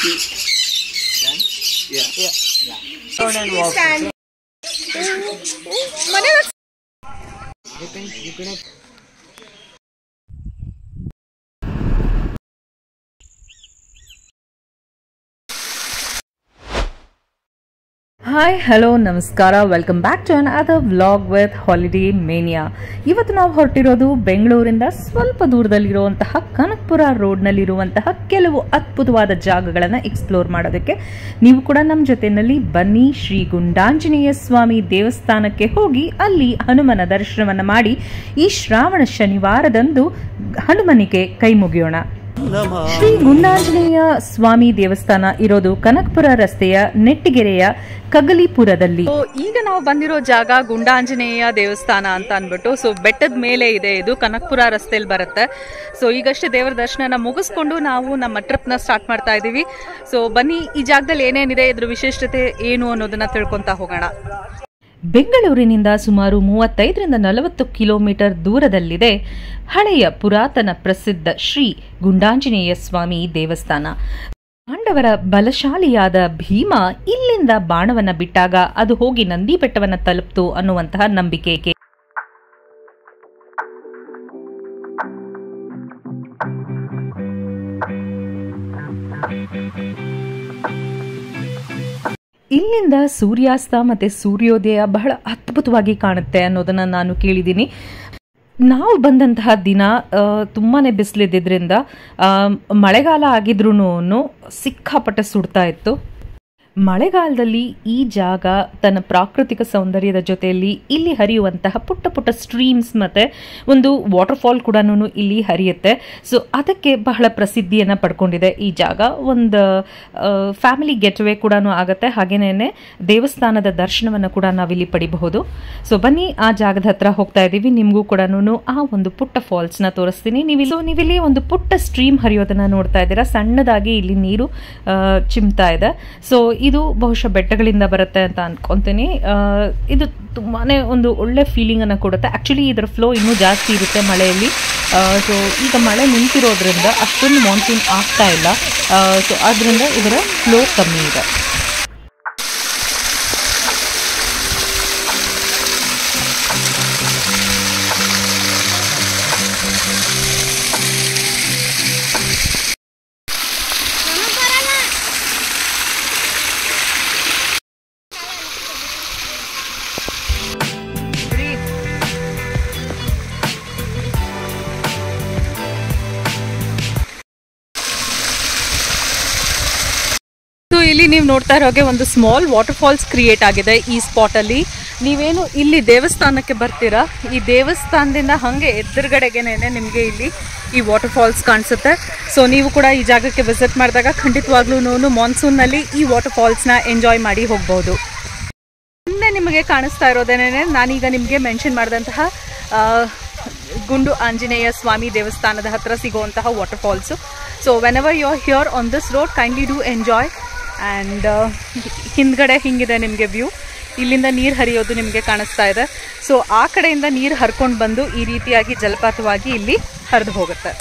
Hi hello ನಮಸ್ಕಾರ welcome back to another vlog with Holiday Mania ಇವತ್ತು ನಾವು ಹೊರಟಿರೋದು ಬೆಂಗಳೂರಿಂದ ಸ್ವಲ್ಪ ದೂರದಲ್ಲಿರುವಂತಹ ಕನಕಪುರ ರೋಡ್ನಲ್ಲಿರುವಂತಹ ಕೆಲವು ಅದ್ಭುತವಾದ ಜಾಗಗಳನ್ನು ಎಕ್ಸ್ಪ್ಲೋರ್ ಮಾಡೋದಕ್ಕೆ ನೀವು ಕೂಡ ನಮ್ಮ ಜೊತೆಯಲ್ಲಿ ಬನ್ನಿ ಶ್ರೀ ಗುಂಡಾಂಜನೇಯ ಸ್ವಾಮಿ ದೇವಸ್ಥಾನಕ್ಕೆ ಹೋಗಿ ಅಲ್ಲಿ ಹನುಮನ ದರ್ಶನವನ್ನು ಮಾಡಿ ಈ ಶ್ರಾವಣ ಶನಿವಾರದಂದು ಹನುಮನಿಗೆ ಕೈ ಮುಗಿಯೋಣ ಶ್ರೀ ಗುಂಡಾಂಜನೇಯ ಸ್ವಾಮಿ ದೇವಸ್ಥಾನ ಇರೋದು ಕನಕಪುರ ರಸ್ತೆಯ ನೆಟ್ಟಿಗೆರೆಯ ಕಗಲಿಪುರದಲ್ಲಿ ಈಗ ನಾವು ಬಂದಿರೋ ಜಾಗ ಗುಂಡಾಂಜನೇಯ ದೇವಸ್ಥಾನ ಅಂತ ಅನ್ಬಿಟ್ಟು ಸೊ ಬೆಟ್ಟದ ಮೇಲೆ ಇದೆ ಇದು ಕನಕಪುರ ರಸ್ತೆಯಲ್ಲಿ ಬರುತ್ತೆ ಸೊ ಈಗಷ್ಟೇ ದೇವರ ದರ್ಶನನ ಮುಗಿಸ್ಕೊಂಡು ನಾವು ನಮ್ಮ ಟ್ರಿಪ್ನ ಸ್ಟಾರ್ಟ್ ಮಾಡ್ತಾ ಇದೀವಿ ಸೊ ಬನ್ನಿ ಈ ಜಾಗದಲ್ಲಿ ಏನೇನಿದೆ ಇದ್ರ ವಿಶಿಷ್ಟತೆ ಏನು ಅನ್ನೋದನ್ನ ತಿಳ್ಕೊಂತಾ ಹೋಗೋಣ ಬೆಂಗಳೂರಿನಿಂದ ಸುಮಾರು ಮೂವತ್ತೈದರಿಂದ ನಲವತ್ತು ಕಿಲೋಮೀಟರ್ ದೂರದಲ್ಲಿದೆ ಹಳೆಯ ಪುರಾತನ ಪ್ರಸಿದ್ಧ ಶ್ರೀ ಗುಂಡಾಂಜನೇಯ ಸ್ವಾಮಿ ದೇವಸ್ಥಾನ ಪಾಂಡವರ ಬಲಶಾಲಿಯಾದ ಭೀಮ ಇಲ್ಲಿಂದ ಬಾಣವನ್ನ ಬಿಟ್ಟಾಗ ಅದು ಹೋಗಿ ನಂದಿ ಬೆಟ್ಟವನ್ನ ತಲುಪ್ತು ಅನ್ನುವಂತಹ ನಂಬಿಕೆ ಇಲ್ಲಿಂದ ಸೂರ್ಯಾಸ್ತ ಮತ್ತೆ ಸೂರ್ಯೋದಯ ಬಹಳ ಅದ್ಭುತವಾಗಿ ಕಾಣುತ್ತೆ ಅನ್ನೋದನ್ನ ನಾನು ಕೇಳಿದ್ದೀನಿ ನಾವು ಬಂದಂತಹ ದಿನ ಆ, ತುಂಬಾನೇ ಬಿಸಿಲಿದ್ದಿದ್ರಿಂದ ಆ, ಮಳೆಗಾಲ ಆಗಿದ್ರೂ ಸಿಕ್ಕಾಪಟ್ಟೆ ಸುಡ್ತಾ ಇತ್ತು ಮಳೆಗಾಲದಲ್ಲಿ ಈ ಜಾಗ ತನ್ನ ಪ್ರಾಕೃತಿಕ ಸೌಂದರ್ಯದ ಜೊತೆಯಲ್ಲಿ ಇಲ್ಲಿ ಹರಿಯುವಂತಹ ಪುಟ್ಟ ಪುಟ್ಟ ಸ್ಟ್ರೀಮ್ಸ್ ಮತ್ತು ಒಂದು ವಾಟರ್ಫಾಲ್ ಕೂಡ ಇಲ್ಲಿ ಹರಿಯುತ್ತೆ ಸೊ ಅದಕ್ಕೆ ಬಹಳ ಪ್ರಸಿದ್ಧಿಯನ್ನು ಪಡ್ಕೊಂಡಿದೆ ಈ ಜಾಗ ಒಂದು ಫ್ಯಾಮಿಲಿ ಗೆಟ್ವೇ ಕೂಡ ಆಗುತ್ತೆ ಹಾಗೇನೇ ದೇವಸ್ಥಾನದ ದರ್ಶನವನ್ನು ಕೂಡ ನಾವಿಲ್ಲಿ ಪಡಿಬಹುದು ಸೊ ಬನ್ನಿ ಆ ಜಾಗದ ಹತ್ರ ಹೋಗ್ತಾ ಇದ್ದೀವಿ ನಿಮಗೂ ಕೂಡ ಆ ಒಂದು ಪುಟ್ಟ ಫಾಲ್ಸ್ನ ತೋರಿಸ್ತೀನಿ ನೀವು ಸೊ ನೀವಿಲ್ಲಿ ಒಂದು ಪುಟ್ಟ ಸ್ಟ್ರೀಮ್ ಹರಿಯೋದನ್ನ ನೋಡ್ತಾ ಇದ್ದೀರಾ ಸಣ್ಣದಾಗಿ ಇಲ್ಲಿ ನೀರು ಆ, ಚಿಮ್ತಾ ಇದೆ ಸೊ ಇದು ಬಹುಶಃ ಬೆಟ್ಟಗಳಿಂದ ಬರುತ್ತೆ ಅಂತ ಅನ್ಕೊಂತೀನಿ ಆ, ಇದು ತುಂಬಾನೇ ಒಂದು ಒಳ್ಳೆ ಫೀಲಿಂಗ್ ಅನ್ನ ಕೊಡುತ್ತೆ ಆಕ್ಚುಲಿ ಇದರ ಫ್ಲೋ ಇನ್ನೂ ಜಾಸ್ತಿ ಇರುತ್ತೆ ಮಳೆಯಲ್ಲಿ ಸೊ ಈಗ ಮಳೆ ನಿಂತಿರೋದ್ರಿಂದ ಅಷ್ಟೊಂದು ಮಾನ್ಸೂನ್ ಆಗ್ತಾ ಇಲ್ಲ ಸೊ ಆದ್ರಿಂದ ಇದರ ಫ್ಲೋ ಕಮ್ಮಿ ಇದೆ ಸೊ ಇಲ್ಲಿ ನೀವು ನೋಡ್ತಾ ಇರೋ ಹಾಗೆ ಒಂದು ಸ್ಮಾಲ್ ವಾಟರ್ ಫಾಲ್ಸ್ ಕ್ರಿಯೇಟ್ ಆಗಿದೆ ಈ ಸ್ಪಾಟಲ್ಲಿ ನೀವೇನು ಇಲ್ಲಿ ದೇವಸ್ಥಾನಕ್ಕೆ ಬರ್ತೀರಾ ಈ ದೇವಸ್ಥಾನದಿಂದ ಹಾಗೆ ಎದುರುಗಡೆಗೆನೆ ನಿಮಗೆ ಇಲ್ಲಿ ಈ ವಾಟರ್ ಫಾಲ್ಸ್ ಕಾಣಿಸುತ್ತೆ ಸೊ ನೀವು ಕೂಡ ಈ ಜಾಗಕ್ಕೆ ವಿಸಿಟ್ ಮಾಡಿದಾಗ ಖಂಡಿತವಾಗ್ಲೂ ಮಾನ್ಸೂನ್ನಲ್ಲಿ ಈ ವಾಟರ್ ಫಾಲ್ಸ್ನ ಎಂಜಾಯ್ ಮಾಡಿ ಹೋಗ್ಬೋದು ಮುಂದೆ ನಿಮಗೆ ಕಾಣಿಸ್ತಾ ಇರೋದೇನೆ ನಾನೀಗ ನಿಮಗೆ ಮೆನ್ಷನ್ ಮಾಡಿದಂತಹ ಆ, ಗುಂಡು ಆಂಜನೇಯ ಸ್ವಾಮಿ ದೇವಸ್ಥಾನದ ಹತ್ರ ಸಿಗುವಂತಹ water falls so whenever you are here on this road kindly do enjoy and ಹಿಂದ್ಗಡೆ ಹಿಂಗಿದೆ ನಿಮಗೆ ವ್ಯೂ ಇಲ್ಲಿಂದ ನೀರು ಹರಿಯೋದು ನಿಮಗೆ ಕಾಣಿಸ್ತಾ ಇದೆ ಸೊ ಆ ಕಡೆಯಿಂದ ನೀರು ಹರ್ಕೊಂಡು ಬಂದು ಈ ರೀತಿಯಾಗಿ ಜಲಪಾತವಾಗಿ ಇಲ್ಲಿ ಹರಿದು ಹೋಗುತ್ತೆ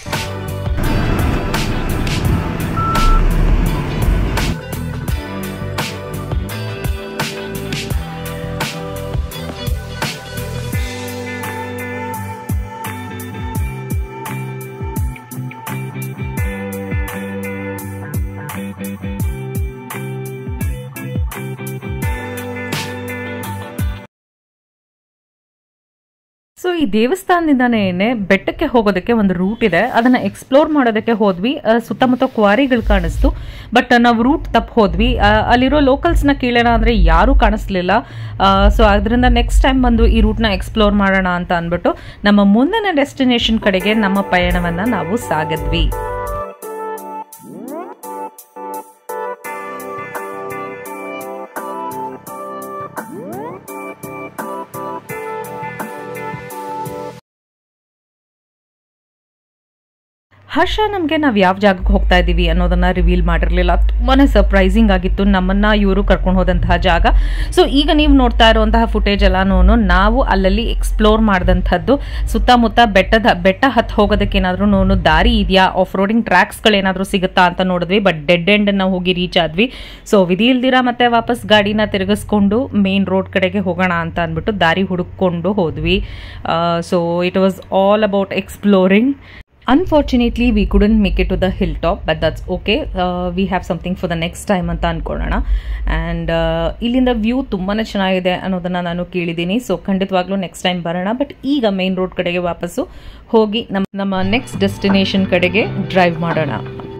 ಸೊ ಈ ದೇವಸ್ಥಾನದಿಂದನೇ ಬೆಟ್ಟಕ್ಕೆ ಹೋಗೋದಕ್ಕೆ ಒಂದು ರೂಟ್ ಇದೆ ಅದನ್ನ ಎಕ್ಸ್ಪ್ಲೋರ್ ಮಾಡೋದಕ್ಕೆ ಹೋದ್ವಿ ಆ, ಸುತ್ತಮುತ್ತ ಕ್ವಾರಿಗಳು ಕಾಣಿಸ್ತು ಬಟ್ ನಾವು ರೂಟ್ ತಪ್ಪು ಹೋದ್ವಿ ಆ, ಅಲ್ಲಿರೋ ಲೋಕಲ್ಸ್ನ ಕೇಳೋಣ ಅಂದ್ರೆ ಯಾರೂ ಕಾಣಿಸ್ಲಿಲ್ಲ ಸೊ ಅದರಿಂದ ನೆಕ್ಸ್ಟ್ ಟೈಮ್ ಬಂದು ಈ ರೂಟ್ನ ಎಕ್ಸ್ಪ್ಲೋರ್ ಮಾಡೋಣ ಅಂತ ಅಂದ್ಬಿಟ್ಟು ನಮ್ಮ ಮುಂದಿನ ಡೆಸ್ಟಿನೇಷನ್ ಕಡೆಗೆ ನಮ್ಮ ಪಯಣವನ್ನ ನಾವು ಸಾಗಿದ್ವಿ ಹರ್ಷ ನಮಗೆ ನಾವು ಯಾವ ಜಾಗಕ್ಕೆ ಹೋಗ್ತಾ ಇದ್ದೀವಿ ಅನ್ನೋದನ್ನ ರಿವೀಲ್ ಮಾಡಿರಲಿಲ್ಲ ತುಂಬಾ ಸರ್ಪ್ರೈಸಿಂಗ್ ಆಗಿತ್ತು ನಮ್ಮನ್ನ ಇವರು ಕರ್ಕೊಂಡು ಹೋದಂತಹ ಜಾಗ ಸೊ ಈಗ ನೀವು ನೋಡ್ತಾ ಇರುವಂತಹ ಫುಟೇಜ್ ಎಲ್ಲಾನು ನಾವು ಅಲ್ಲಲ್ಲಿ ಎಕ್ಸ್ಪ್ಲೋರ್ ಮಾಡಿದಂಥದ್ದು ಸುತ್ತಮುತ್ತ ಬೆಟ್ಟದ ಬೆಟ್ಟ ಹತ್ತು ಹೋಗೋದಕ್ಕೆ ಏನಾದರೂ ದಾರಿ ಇದೆಯಾ ಆಫ್ ರೋಡಿಂಗ್ ಟ್ರ್ಯಾಕ್ಸ್ಗಳೇನಾದರೂ ಸಿಗುತ್ತಾ ಅಂತ ನೋಡಿದ್ವಿ ಬಟ್ ಡೆಡ್ ಎಂಡ್ ನಾವು ಹೋಗಿ ರೀಚ್ ಆದ್ವಿ ಸೊ ವಿಧಿ ಇಲ್ದಿರ ಮತ್ತೆ ವಾಪಸ್ ಗಾಡಿನ ತಿರುಗಿಸ್ಕೊಂಡು ಮೇನ್ ರೋಡ್ ಕಡೆಗೆ ಹೋಗೋಣ ಅಂತ ಅಂದ್ಬಿಟ್ಟು ದಾರಿ ಹುಡುಕೊಂಡು ಹೋದ್ವಿ so it was all about exploring unfortunately we couldn't make it to the hill top but that's okay we have something for the next time ಅಂತ ಅಂದ್ಕೊಳ್ಳೋಣ ಆ್ಯಂಡ್ ಇಲ್ಲಿಂದ ವ್ಯೂ ತುಂಬಾ ಚೆನ್ನಾಗಿದೆ ಅನ್ನೋದನ್ನು ನಾನು ಕೇಳಿದ್ದೀನಿ ಸೊ ಖಂಡಿತವಾಗ್ಲೂ ನೆಕ್ಸ್ಟ್ ಟೈಮ್ ಬರೋಣ ಬಟ್ ಈಗ ಮೇನ್ ರೋಡ್ ಕಡೆಗೆ ವಾಪಸ್ಸು ಹೋಗಿ ನಮ್ಮ ನಮ್ಮ ನೆಕ್ಸ್ಟ್ ಡೆಸ್ಟಿನೇಷನ್ ಕಡೆಗೆ ಡ್ರೈವ್ ಮಾಡೋಣ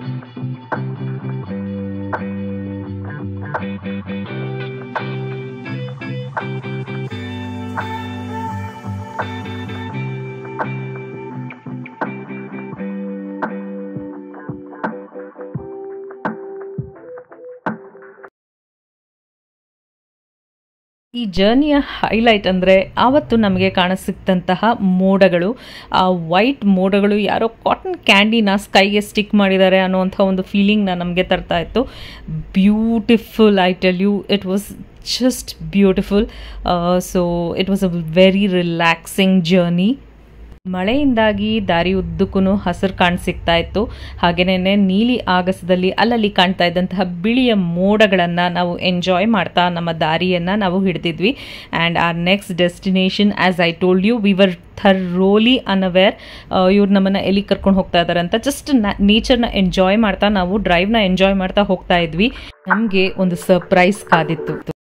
ಈ ಜರ್ನಿಯ ಹೈಲೈಟ್ ಅಂದರೆ ಆವತ್ತು ನಮಗೆ ಕಾಣಸಿಕ್ತಂತಹ ಮೋಡಗಳು ಆ ವೈಟ್ ಮೋಡಗಳು ಯಾರೋ ಕಾಟನ್ ಕ್ಯಾಂಡಿನ ಸ್ಕೈಗೆ ಸ್ಟಿಕ್ ಮಾಡಿದ್ದಾರೆ ಅನ್ನುವಂಥ ಒಂದು ಫೀಲಿಂಗ್ನ ನಮಗೆ ತರ್ತಾ ಇತ್ತು beautiful I tell you it was just beautiful so it was a very relaxing journey ಮಳೆಯಿಂದಾಗಿ ದಾರಿ ಉದ್ದಕ್ಕೂ ಹಸಿರು ಕಾಣಿಸಿಕ್ತಾ ಇತ್ತು ಹಾಗೆಯೇ ನೀಲಿ ಆಗಸದಲ್ಲಿ ಅಲ್ಲಲ್ಲಿ ಕಾಣ್ತಾ ಇದ್ದಂತಹ ಬಿಳಿಯ ಮೋಡಗಳನ್ನು ನಾವು ಎಂಜಾಯ್ ಮಾಡ್ತಾ ನಮ್ಮ ದಾರಿಯನ್ನು ನಾವು ಹಿಡಿದಿದ್ವಿ and our next destination as I told you we were thoroughly unaware ಇವ್ರು ನಮ್ಮನ್ನು ಎಲ್ಲಿ ಕರ್ಕೊಂಡು ಹೋಗ್ತಾ ಇದ್ದಾರೆ ಅಂತ ಜಸ್ಟ್ ನೇಚರ್ನ ಎಂಜಾಯ್ ಮಾಡ್ತಾ ನಾವು ಡ್ರೈವ್ನ ಎಂಜಾಯ್ ಮಾಡ್ತಾ ಹೋಗ್ತಾ ಇದ್ವಿ ನಮಗೆ ಒಂದು ಸರ್ಪ್ರೈಸ್ ಕಾದಿತ್ತು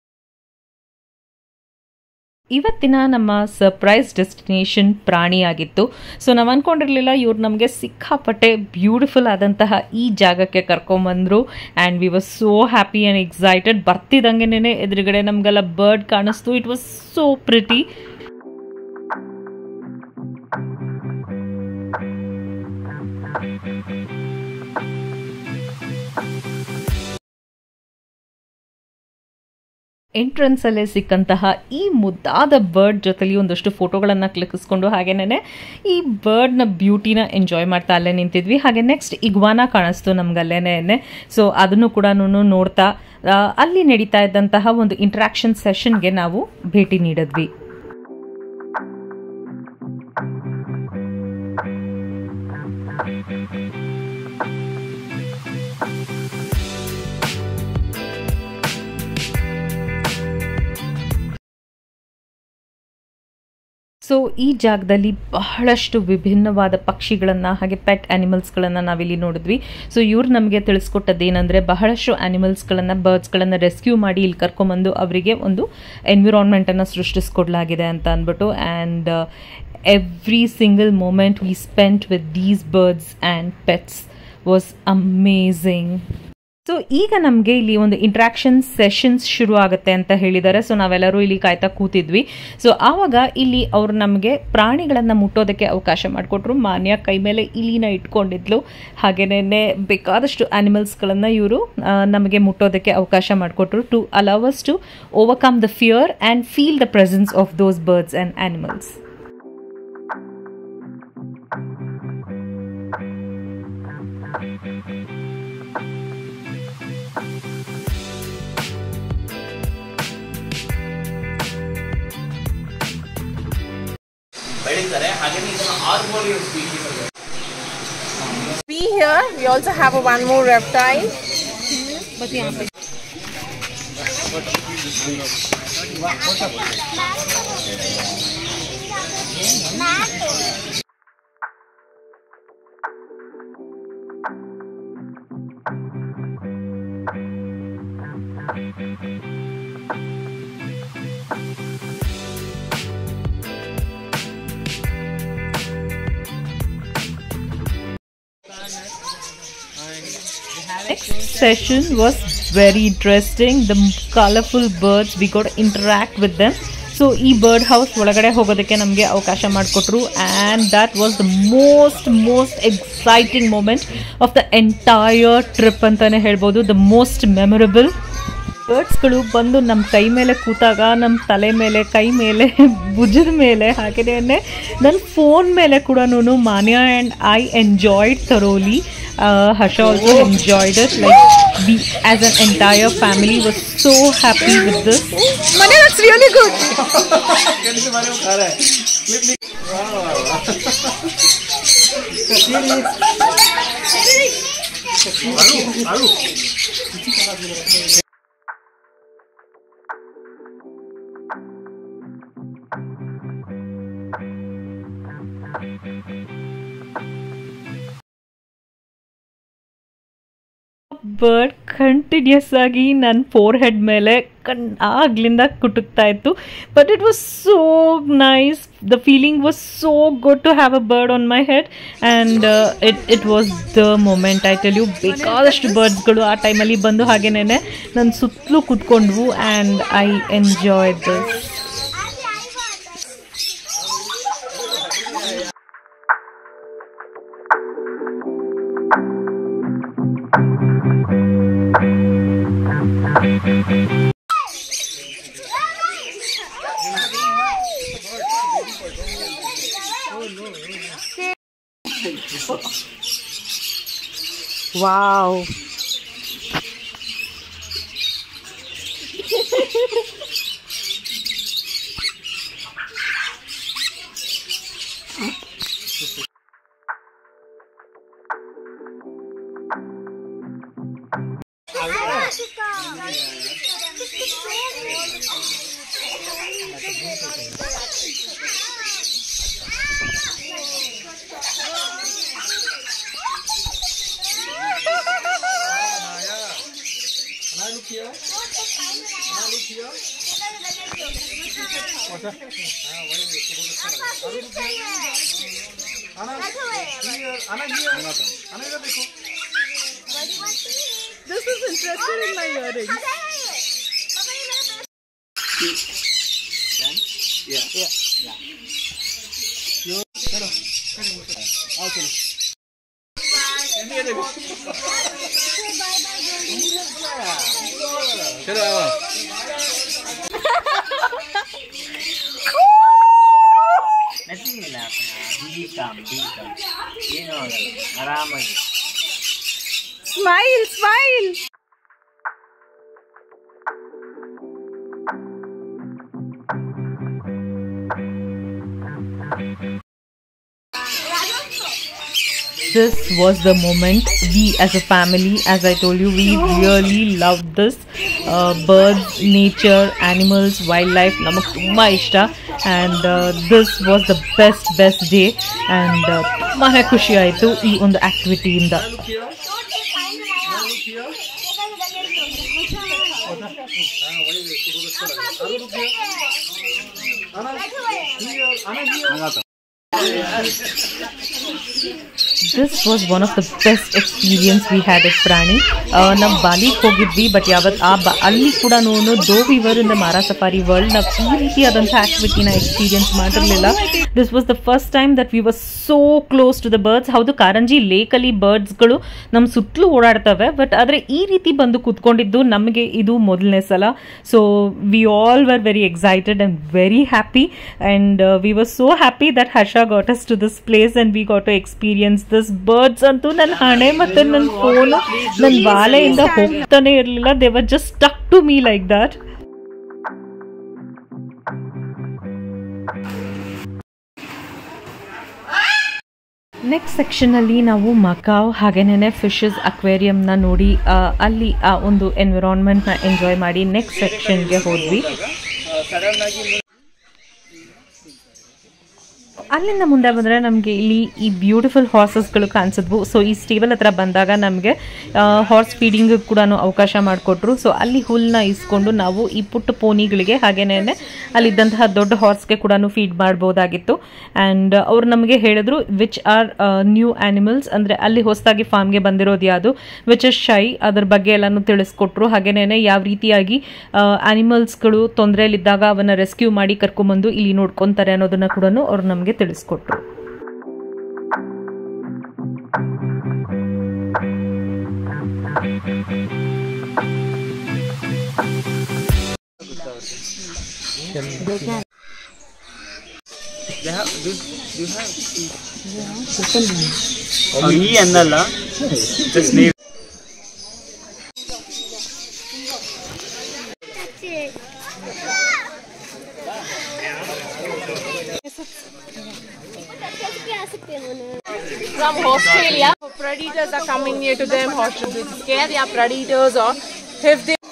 ಇವತ್ತಿನ ನಮ್ಮ ಸರ್ಪ್ರೈಸ್ ಡೆಸ್ಟಿನೇಷನ್ ಪ್ರಾಣಿಯಾಗಿತ್ತು ಸೊ ನಾವು ಅಂದ್ಕೊಂಡಿರಲಿಲ್ಲ ಇವ್ರು ನಮಗೆ ಸಿಕ್ಕಾಪಟ್ಟೆ ಬ್ಯೂಟಿಫುಲ್ ಆದಂತಹ ಈ ಜಾಗಕ್ಕೆ ಕರ್ಕೊಂಬಂದರು and we was so happy and excited ಬರ್ತಿದ್ದಂಗೆನೇ ಎದುರುಗಡೆ ನಮಗೆಲ್ಲ ಬರ್ಡ್ ಕಾಣಿಸ್ತು ಇಟ್ ವಾಸ್ ಸೋ ಪ್ರಿಟಿ ಎಂಟ್ರೆನ್ಸಲ್ಲೇ ಸಿಕ್ಕಂತಹ ಈ ಮುದ್ದಾದ ಬರ್ಡ್ ಜೊತೆಲಿ ಒಂದಷ್ಟು ಫೋಟೋಗಳನ್ನು ಕ್ಲಿಕ್ಕಿಸ್ಕೊಂಡು ಹಾಗೇನೆ ಈ ಬರ್ಡ್ನ ಬ್ಯೂಟಿನ ಎಂಜಾಯ್ ಮಾಡ್ತಾ ಅಲ್ಲೇ ನಿಂತಿದ್ವಿ ಹಾಗೆ ನೆಕ್ಸ್ಟ್ ಇಗ್ವಾನ ಕಾಣಿಸ್ತು ನಮ್ಗಲ್ಲೇನೆ ಸೊ ಅದನ್ನು ಕೂಡ ನೋಡ್ತಾ ಅಲ್ಲಿ ನಡೀತಾ ಇದ್ದಂತಹ ಒಂದು ಇಂಟ್ರಾಕ್ಷನ್ ಸೆಷನ್ಗೆ ನಾವು ಭೇಟಿ ನೀಡಿದ್ವಿ ಸೊ ಈ ಜಾಗದಲ್ಲಿ ಬಹಳಷ್ಟು ವಿಭಿನ್ನವಾದ ಪಕ್ಷಿಗಳನ್ನು ಹಾಗೆ ಪೆಟ್ ಆ್ಯನಿಮಲ್ಸ್ಗಳನ್ನು ನಾವಿಲ್ಲಿ ನೋಡಿದ್ವಿ ಸೊ ಇವ್ರು ನಮಗೆ ತಿಳಿಸ್ಕೊಟ್ಟದ್ದೇನೆಂದರೆ ಬಹಳಷ್ಟು ಆ್ಯನಿಮಲ್ಸ್ಗಳನ್ನು ಬರ್ಡ್ಸ್ಗಳನ್ನು ರೆಸ್ಕ್ಯೂ ಮಾಡಿ ಇಲ್ಲಿ ಕರ್ಕೊಂಬಂದು ಅವರಿಗೆ ಒಂದು ಎನ್ವಿರಾನ್ಮೆಂಟನ್ನು ಸೃಷ್ಟಿಸ್ಕೊಡ್ಲಾಗಿದೆ ಅಂತ ಅಂದ್ಬಿಟ್ಟು and every single moment we spent with these birds and pets was amazing so ಈಗ ನಮಗೆ ಇಲ್ಲಿ ಒಂದು ಇಂಟ್ರಾಕ್ಷನ್ ಸೆಷನ್ಸ್ ಶುರು ಆಗುತ್ತೆ ಅಂತ ಹೇಳಿದ್ದಾರೆ ಸೊ ನಾವೆಲ್ಲರೂ ಇಲ್ಲಿ ಕಾಯ್ತಾ ಕೂತಿದ್ವಿ ಸೊ ಆವಾಗ ಇಲ್ಲಿ ಅವರು ನಮಗೆ ಪ್ರಾಣಿಗಳನ್ನು ಮುಟ್ಟೋದಕ್ಕೆ ಅವಕಾಶ ಮಾಡಿಕೊಟ್ರು ಮಾನ್ಯ ಕೈ ಮೇಲೆ ಇಲಿನ ಇಟ್ಕೊಂಡಿದ್ಲು ಹಾಗೇನೇ ಬೇಕಾದಷ್ಟು ಆ್ಯನಿಮಲ್ಸ್ಗಳನ್ನು ಇವರು ನಮಗೆ ಮುಟ್ಟೋದಕ್ಕೆ ಅವಕಾಶ ಮಾಡಿಕೊಟ್ರು to allow us to overcome the fear and feel the presence of those birds and animals ಬೆಳೀತಾರೆ ಹಾಗೆ ಇದನ್ನು ಆರ್ಬೋರಿಯಲ್ ಸ್ಪೀಶೀಸ್ ಅಂತ See here, we also have a one more reptile. next session was very interesting the colorful birds we got to interact with them so ಈ bird house ಒಳಗಡೆ ಹೋಗೋದಕ್ಕೆ ನಮಗೆ ಅವಕಾಶ ಮಾಡಿಕೊಟ್ರು and that was the most most exciting moment of the entire trip ಅಂತಲೇ ಹೇಳ್ಬೋದು the most memorable ಬರ್ಡ್ಸ್ಗಳು ಬಂದು ನಮ್ಮ ಕೈ ಮೇಲೆ ಕೂತಾಗ ನಮ್ಮ ತಲೆ ಮೇಲೆ ಕೈ ಮೇಲೆ ಭುಜದ ಮೇಲೆ ಹಾಗೆಯೇ ನನ್ನ ಫೋನ್ ಮೇಲೆ ಕೂಡ Manya and I enjoyed thoroughly Harsha also enjoyed it like we as an entire family was so happy with this Mane, that's really good. Bird continues ಆಗಿ ನನ್ನ ಫೋರ್ ಹೆಡ್ ಮೇಲೆ ಕಣ್ ಆಗ್ಲಿಂದ ಕುಟುಕ್ತಾ ಇತ್ತು but it was so nice the feeling was so good to have a bird on my head and it it was the moment I tell you ಬೇಕಾದಷ್ಟು ಬರ್ಡ್ಸ್ಗಳು ಆ ಟೈಮಲ್ಲಿ ಬಂದು ಹಾಗೇನೆ ನನ್ನ ಸುತ್ತಲೂ ಕುತ್ಕೊಂಡ್ವು and I enjoy this Wow. This is interested in my earrings. चलो आओ ಇಲ್ಲ ಬಿ ಕಾಮ್ ಬಿ ಕಾಮ್ ಏನೂ ಆಗಲ್ಲ ಆರಾಮಾಗಿ Smile, smile. this was the moment we as a family as i told you we really loved this uh, birds nature animals wildlife ನಮಗೆ ತುಂಬ ಇಷ್ಟ and this was the best best day and ತುಂಬಾ ಖುಷಿ ಆಯಿತು ಈ ಒಂದು ಆ್ಯಕ್ಟಿವಿಟಿಯಿಂದ this was one of the best experience we had at Prani ನಾವು ಬಾಲಿಗೆ ಹೋಗಿದ್ವಿ ಬಟ್ ಯಾವತ್ತು ಆ ಬ ಅಲ್ಲಿ ಕೂಡ though we were in the Mara safari world ನಾವು ಈ ರೀತಿಯಾದಂಥ ಆಕ್ಟಿವಿಟಿನ ಎಕ್ಸ್ಪೀರಿಯನ್ಸ್ ಮಾಡಿರಲಿಲ್ಲ this was the first time that we was so close to the birds ಹೌದು ಕಾರಂಜಿ ಲೇಕಲ್ಲಿ ಬರ್ಡ್ಸ್ಗಳು ನಮ್ಮ ಸುತ್ತಲೂ ಓಡಾಡ್ತವೆ ಬಟ್ ಆದರೆ ಈ ರೀತಿ ಬಂದು ಕೂತ್ಕೊಂಡಿದ್ದು ನಮಗೆ ಇದು ಮೊದಲನೇ ಸಲ so we all were very excited and very happy and we was so happy that Harsha got us to this place and we got to experience this birds ಅಂತೂ ನನ್ನ ಹಣೆ ಮತ್ತು ನನ್ನ ಫೋನು ನನ್ನ ಬಾಲೆಯಿಂದ ಹೋಗ್ತಾನೆ ಇರಲಿಲ್ಲ they were just stuck to me like that next ಸೆಕ್ಷನಲ್ಲಿ ನಾವು ಮಕಾವ್ ಹಾಗೇನೆ ಫಿಶಸ್ ಅಕ್ವೇರಿಯಂನ ನೋಡಿ ಆ, ಅಲ್ಲಿ ಆ ಒಂದು ಎನ್ವಿರಾನ್ಮೆಂಟ್ನ ಎಂಜಾಯ್ ಮಾಡಿ ನೆಕ್ಸ್ಟ್ ಸೆಕ್ಷನ್ಗೆ ಹೋದ್ವಿ ಸಡನ್ ಆಗಿ ಅಲ್ಲಿಂದ ಮುಂದೆ ಬಂದರೆ ನಮಗೆ ಇಲ್ಲಿ ಈ ಬ್ಯೂಟಿಫುಲ್ ಹಾರ್ಸಸ್ಗಳು ಕಾಣಿಸಿದ್ವು ಸೊ ಈ ಸ್ಟೇಬಲ್ ಹತ್ರ ಬಂದಾಗ ನಮಗೆ ಹಾರ್ಸ್ ಫೀಡಿಂಗ್ ಕೂಡ ಅವಕಾಶ ಮಾಡಿಕೊಟ್ರು ಸೊ ಅಲ್ಲಿ ಹುಲ್ಲನ್ನ ಇಸ್ಕೊಂಡು ನಾವು ಈ ಪುಟ್ಟ ಪೋನಿಗಳಿಗೆ ಹಾಗೇನೆ ಅಲ್ಲಿದ್ದಂತಹ ದೊಡ್ಡ ಹಾರ್ಸ್ಗೆ ಕೂಡ ಫೀಡ್ ಮಾಡ್ಬೋದಾಗಿತ್ತು ಆ್ಯಂಡ್ ಅವ್ರು ನಮಗೆ ಹೇಳಿದ್ರು ವಿಚ್ ಆರ್ ನ್ಯೂ ಆ್ಯನಿಮಲ್ಸ್ ಅಂದರೆ ಅಲ್ಲಿ ಹೊಸದಾಗಿ ಫಾರ್ಮ್ಗೆ ಬಂದಿರೋದು ಯಾವುದು ವಿಚ್ ಇಸ್ ಶೈ ಅದ್ರ ಬಗ್ಗೆ ಎಲ್ಲನೂ ತಿಳಿಸ್ಕೊಟ್ರು ಹಾಗೇನೆ ಯಾವ ರೀತಿಯಾಗಿ ಆನಿಮಲ್ಸ್ಗಳು ತೊಂದರೆಯಲ್ಲಿದ್ದಾಗ ಅವನ್ನ ರೆಸ್ಕ್ಯೂ ಮಾಡಿ ಕರ್ಕೊಂಬಂದು ಇಲ್ಲಿ ನೋಡ್ಕೊತಾರೆ ಅನ್ನೋದನ್ನ ಕೂಡ ಅವ್ರು ನಮಗೆ ತಿಳಿಸ್ಕೊಟ್ರು ಈ ಅನ್ನಲ್ಲ ಜಸ್ಟ್ ನೀವು From Australia, predators are coming near to them. How should they scare their predators or if they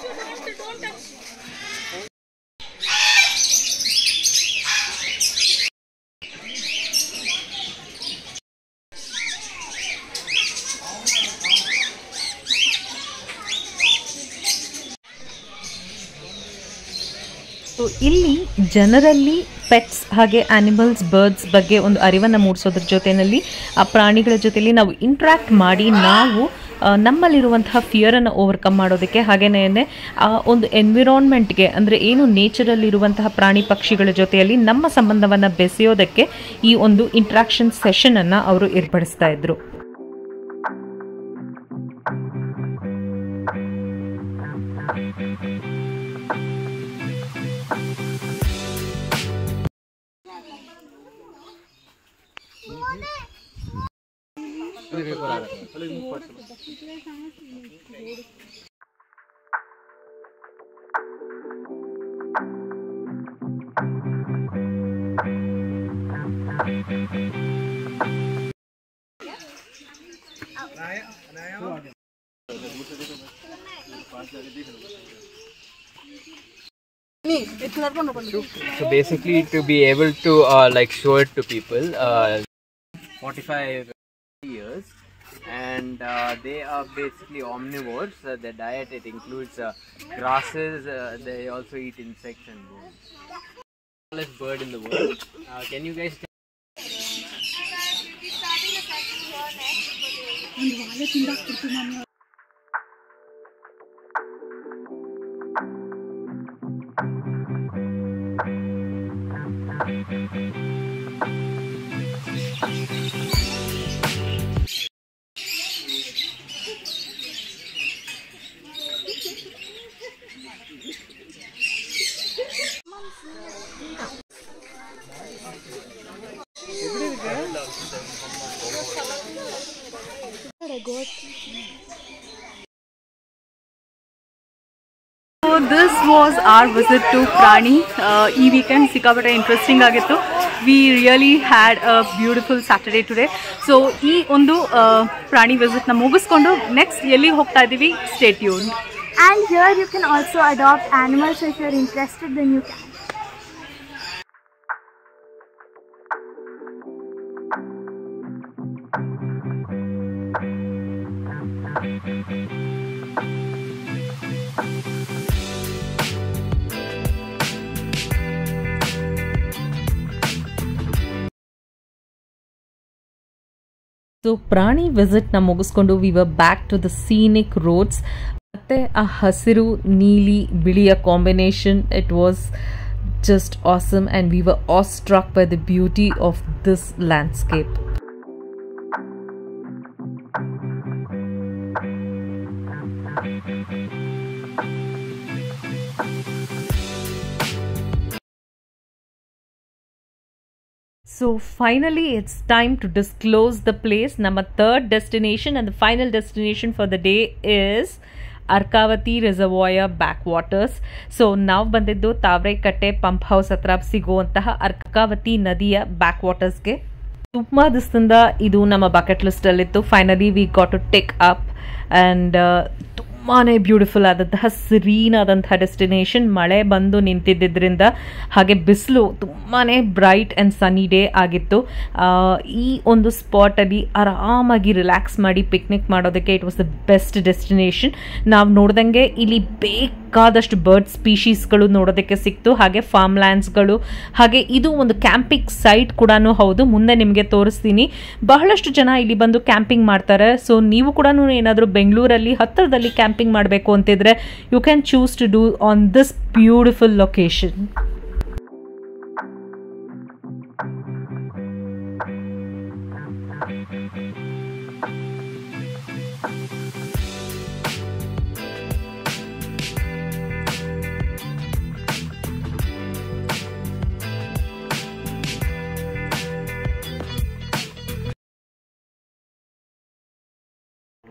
so ಇಲ್ಲಿ ಜನರಲ್ಲಿ ಪೆಟ್ಸ್ ಹಾಗೆ ಆನಿಮಲ್ಸ್ ಬರ್ಡ್ಸ್ ಬಗ್ಗೆ ಒಂದು ಅರಿವನ್ನು ಮೂಡಿಸೋದ್ರ ಜೊತೆಯಲ್ಲಿ ಆ ಪ್ರಾಣಿಗಳ ಜೊತೆಲಿ ನಾವು ಇಂಟ್ರ್ಯಾಕ್ಟ್ ಮಾಡಿ ನಾವು ಆ, ನಮ್ಮಲ್ಲಿರುವಂತಹ ಫಿಯರನ್ನು ಓವರ್ಕಮ್ ಮಾಡೋದಕ್ಕೆ ಹಾಗೆಯೇ ಆ ಒಂದು ಎನ್ವಿರಾನ್ಮೆಂಟ್ಗೆ ಅಂದರೆ ಏನು ನೇಚರಲ್ಲಿರುವಂತಹ ಪ್ರಾಣಿ ಪಕ್ಷಿಗಳ ಜೊತೆಯಲ್ಲಿ ನಮ್ಮ ಸಂಬಂಧವನ್ನು ಬೆಸೆಯೋದಕ್ಕೆ ಈ ಒಂದು ಇಂಟ್ರಾಕ್ಷನ್ ಸೆಷನನ್ನು ಅವರು ಏರ್ಪಡಿಸ್ತಾ ಇದ್ರು So basically, to be able to uh, like show it to people, uh, 45 years, and uh, they are basically omnivores. Uh, their diet it includes uh, grasses. Uh, they also eat insects and bones. Smallest bird in the world. Uh, can you guys? So this was our visit to Prani ಈ weekend ಸಿಕ್ಕಾಪಟ್ಟೆ interesting ಆಗಿತ್ತು we really had a beautiful Saturday today so ಈ ಒಂದು ಆ, ಪ್ರಾಣಿ ವಿಸಿಟ್ನ ಮುಗಿಸ್ಕೊಂಡು next ಎಲ್ಲಿಗೆ ಹೋಗ್ತಾ ಇದ್ದೀವಿ ಸ್ಟೇಟ್ ಯೂನ್ And here you can also adopt animals if you're interested, then you can. So Prani ವಿಸಿಟ್ನ ಮುಗಿಸ್ಕೊಂಡು we were back to the scenic roads ಮತ್ತೆ ಆ ಹಸಿರು ನೀಲಿ ಬಿಳಿಯ combination it was just awesome and we were awestruck by the beauty of this landscape So finally, it's time to disclose the place. Number third destination and the final destination for the day is Arkavathi reservoir back waters so ನಾವು ಬಂದಿದ್ದು ತಾವರೆಕಟ್ಟೆ pump house ಹತ್ರ ಸಿಗುವಂತಹ ಅರ್ಕಾವತಿ ನದಿಯ back ವಾಟರ್ಸ್ಗೆ ತುಂಬ ದಿವಸದಿಂದ ಇದು ನಮ್ಮ bucket ಲಿಸ್ಟಲ್ಲಿತ್ತು finally we got to take up and ತುಂಬಾ ಬ್ಯೂಟಿಫುಲ್ ಆದಂತಹ ಸಿರೀನ್ ಆದಂತಹ ಡೆಸ್ಟಿನೇಷನ್ ಮಳೆ ಬಂದು ನಿಂತಿದ್ದರಿಂದ ಹಾಗೆ ಬಿಸಿಲು ತುಂಬಾ ಬ್ರೈಟ್ ಆ್ಯಂಡ್ ಸನ್ನಿ ಡೇ ಆಗಿತ್ತು ಆ, ಈ ಒಂದು ಸ್ಪಾಟಲ್ಲಿ ಆರಾಮಾಗಿ ರಿಲ್ಯಾಕ್ಸ್ ಮಾಡಿ ಪಿಕ್ನಿಕ್ ಮಾಡೋದಕ್ಕೆ it was the best destination ನಾವು ನೋಡ್ದಂಗೆ ಇಲ್ಲಿ ಬೇಕಾದಷ್ಟು ಬರ್ಡ್ ಸ್ಪೀಶೀಸ್ಗಳು ನೋಡೋದಕ್ಕೆ ಸಿಕ್ತು ಹಾಗೆ ಫಾರ್ಮ್ ಲ್ಯಾಂಡ್ಸ್ಗಳು ಹಾಗೆ ಇದು ಒಂದು ಕ್ಯಾಂಪಿಂಗ್ ಸೈಟ್ ಕೂಡ ಹೌದು ಮುಂದೆ ನಿಮಗೆ ತೋರಿಸ್ತೀನಿ ಬಹಳಷ್ಟು ಜನ ಇಲ್ಲಿ ಬಂದು ಕ್ಯಾಂಪಿಂಗ್ ಮಾಡ್ತಾರೆ ಸೊ ನೀವು ಕೂಡ ಏನಾದರೂ ಬೆಂಗಳೂರಲ್ಲಿ ಹತ್ತಿರದಲ್ಲಿ ಕ್ಯಾಂಪಿಂಗ್ ಮಾಡಬೇಕು ಅಂತಿದ್ರೆ you can choose to do on this beautiful location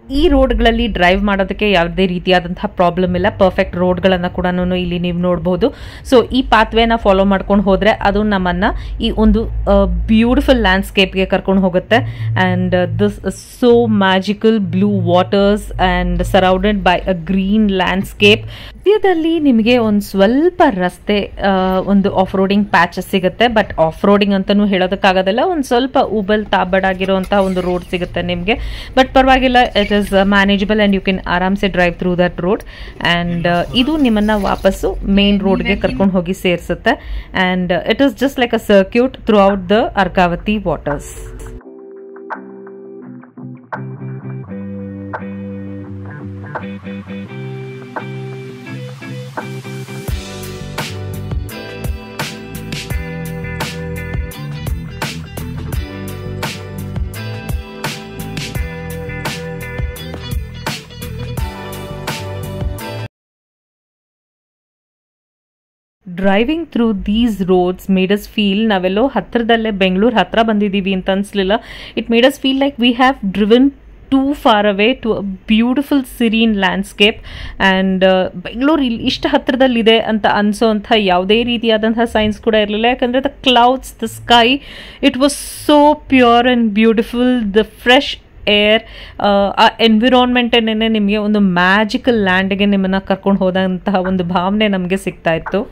ಈ ರೋಡ್ಗಳಲ್ಲಿ ಡ್ರೈವ್ ಮಾಡೋದಕ್ಕೆ ಯಾವುದೇ ರೀತಿಯಾದಂತಹ ಪ್ರಾಬ್ಲಮ್ ಇಲ್ಲ ಪರ್ಫೆಕ್ಟ್ ರೋಡ್ಗಳನ್ನು ಕೂಡ ಇಲ್ಲಿ ನೀವು ನೋಡ್ಬೋದು ಸೊ ಈ ಪಾತ್ವೇನ ಫಾಲೋ ಮಾಡ್ಕೊಂಡು ಹೋದರೆ ಅದು ನಮ್ಮನ್ನು ಈ ಒಂದು ಬ್ಯೂಟಿಫುಲ್ ಲ್ಯಾಂಡ್ಸ್ಕೇಪ್ಗೆ ಕರ್ಕೊಂಡು ಹೋಗುತ್ತೆ and this so magical blue waters and surrounded by a green landscape ಮಧ್ಯದಲ್ಲಿ ನಿಮಗೆ ಒಂದು ಸ್ವಲ್ಪ ರಸ್ತೆ ಆ, ಒಂದು ಆಫ್ ರೋಡಿಂಗ್ ಪ್ಯಾಚಸ್ ಸಿಗುತ್ತೆ ಬಟ್ ಆಫ್ ರೋಡಿಂಗ್ ಅಂತಲೂ ಹೇಳೋದಕ್ಕಾಗೋದಿಲ್ಲ ಒಂದು ಸ್ವಲ್ಪ ಉಬಲ್ ತಾಬಡಾಗಿರುವಂತಹ ಒಂದು ರೋಡ್ ಸಿಗುತ್ತೆ ನಿಮಗೆ ಬಟ್ ಪರವಾಗಿಲ್ಲ it is manageable and you can ಆರಾಮ್ಸೆ drive through that road and ಇದು ನಿಮ್ಮನ್ನು ವಾಪಸ್ಸು ಮೇನ್ ರೋಡ್ಗೆ ಕರ್ಕೊಂಡು ಹೋಗಿ ಸೇರಿಸುತ್ತೆ and it is just like a circuit throughout the Arkavathi waters driving through these roads made us feel ನಾವೆಲ್ಲೋ ಹತ್ತಿರದಲ್ಲೇ ಬೆಂಗಳೂರು ಹತ್ರ ಬಂದಿದ್ದೀವಿ ಅಂತ ಅನಿಸ್ಲಿಲ್ಲ it made us feel like we have driven too far away to a beautiful serene landscape and Bengaluru ಇಲ್ಲಿ ಇಷ್ಟು ಹತ್ತಿರದಲ್ಲಿದೆ ಅಂತ ಅನಿಸೋಂಥ ಯಾವುದೇ ರೀತಿಯಾದಂಥ ಸೈನ್ಸ್ ಕೂಡ ಇರಲಿಲ್ಲ ಯಾಕಂದರೆ the clouds the sky it was so pure and beautiful the fresh air ಆ ಎನ್ವಿರಾನ್ಮೆಂಟನ್ನೇ ನಿಮಗೆ ಒಂದು ಮ್ಯಾಜಿಕಲ್ ಲ್ಯಾಂಡ್ಗೆ ನಿಮ್ಮನ್ನು ಕರ್ಕೊಂಡು ಹೋದಂತಹ ಒಂದು ಭಾವನೆ ನಮಗೆ ಸಿಗ್ತಾ ಇತ್ತು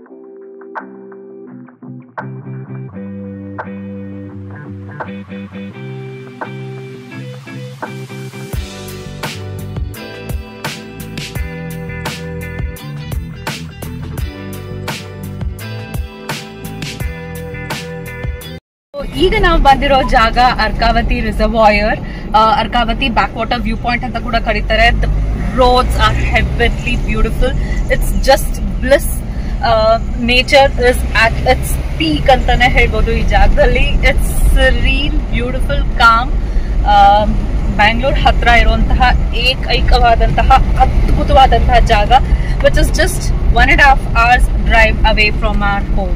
ಈಗ ನಾವು ಬಂದಿರೋ ಜಾಗ Arkavathi reservoir Arkavathi back water view point ಅಂತ ಕೂಡ ಕರೀತಾರೆ the roads are heavenly beautiful it's just bliss nature is at it's peak ಅಂತಾನೆ ಹೇಳ್ಬೋದು ಈ ಜಾಗದಲ್ಲಿ it's real beautiful calm Bangalore ಹತ್ರ ಇರುವಂತಹ ಏಕೈಕವಾದಂತಹ ಅದ್ಭುತವಾದಂತಹ ಜಾಗ which is just one and half hours drive away from our home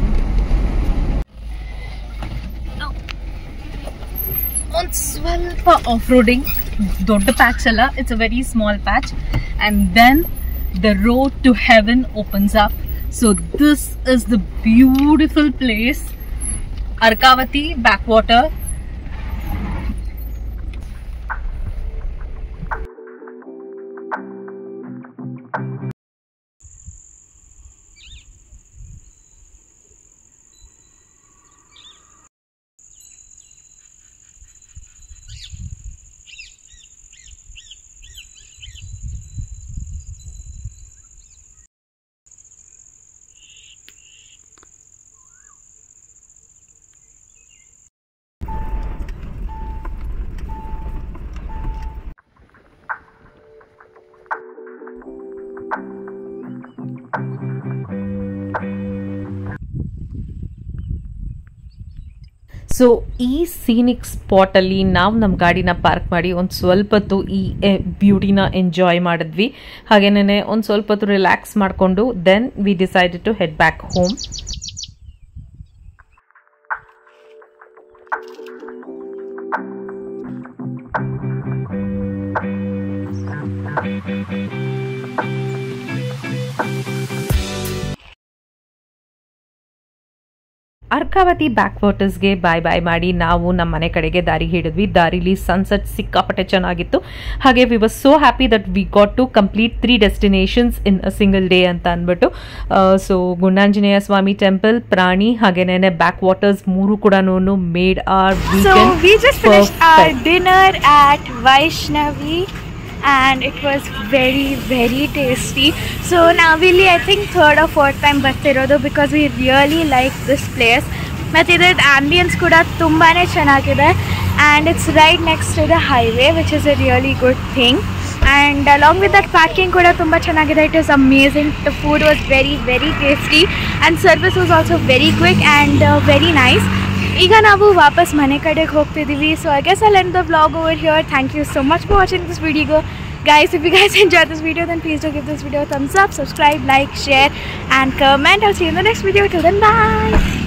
ಒಂದು ಸ್ವಲ್ಪ ಆಫ್ ರೋಡಿಂಗ್ ದೊಡ್ಡ ಪ್ಯಾಚ್ ಅಲ್ಲ it's a very small patch and then the road to Heaven opens up so this is the beautiful place Arkavathi back water so ಈ scenic ಸ್ಪಾಟಲ್ಲಿ ನಾವು ನಮ್ಮ ಗಾಡಿನ park ಮಾಡಿ ಒಂದು ಸ್ವಲ್ಪ ಹೊತ್ತು ಈ ಬ್ಯೂಟಿನ ಎಂಜಾಯ್ ಮಾಡಿದ್ವಿ ಹಾಗೇನೇ ಒಂದು ಸ್ವಲ್ಪ ಹೊತ್ತು ರಿಲ್ಯಾಕ್ಸ್ ಮಾಡಿಕೊಂಡು then we decided to head back home Arkavathi back ವಾಟರ್ಸ್ಗೆ ಬಾಯ್ ಬಾಯ್ ಮಾಡಿ ನಾವು ನಮ್ಮ ಮನೆ ಕಡೆಗೆ ದಾರಿ ಹಿಡಿದ್ವಿ ದಾರಿಲಿ ಸನ್ಸೆಟ್ ಸಿಕ್ಕಾಪಟ್ಟೆ ಚೆನ್ನಾಗಿತ್ತು ಹಾಗೆ we was so happy that we got to complete three destinations in a single day ಅಂತ ಅಂದ್ಬಿಟ್ಟು ಸೊ ಗುಂಡಾಂಜನೇಯ ಸ್ವಾಮಿ ಟೆಂಪಲ್ ಪ್ರಾಣಿ ಹಾಗೇನೇ ಬ್ಯಾಕ್ ವಾಟರ್ಸ್ ಮೂರು ಕೂಡ made our So we just finished our dinner at Vaishnavi and it was very very tasty. So now really I think third or fourth time ಬರ್ತಿರೋದು because we really like this place. ಮತ್ತು ಇದ್ರದ್ದು ambience ಕೂಡ ತುಂಬಾ ಚೆನ್ನಾಗಿದೆ and it's right next to the highway which is a really good thing and along with that parking ಕೂಡ ತುಂಬ ಚೆನ್ನಾಗಿದೆ it is amazing the food was very very tasty and service was also very quick and very nice ಈಗ ನಾವು ವಾಪಸ್ ಮನೆ ಕಡೆಗೆ ಹೋಗ್ತಿದ್ದೀವಿ so I guess I'll end the vlog over here thank you so much for watching this video guys if you guys enjoyed this video then please do give this video a thumbs up subscribe like share and comment i'll see you in the next video till then bye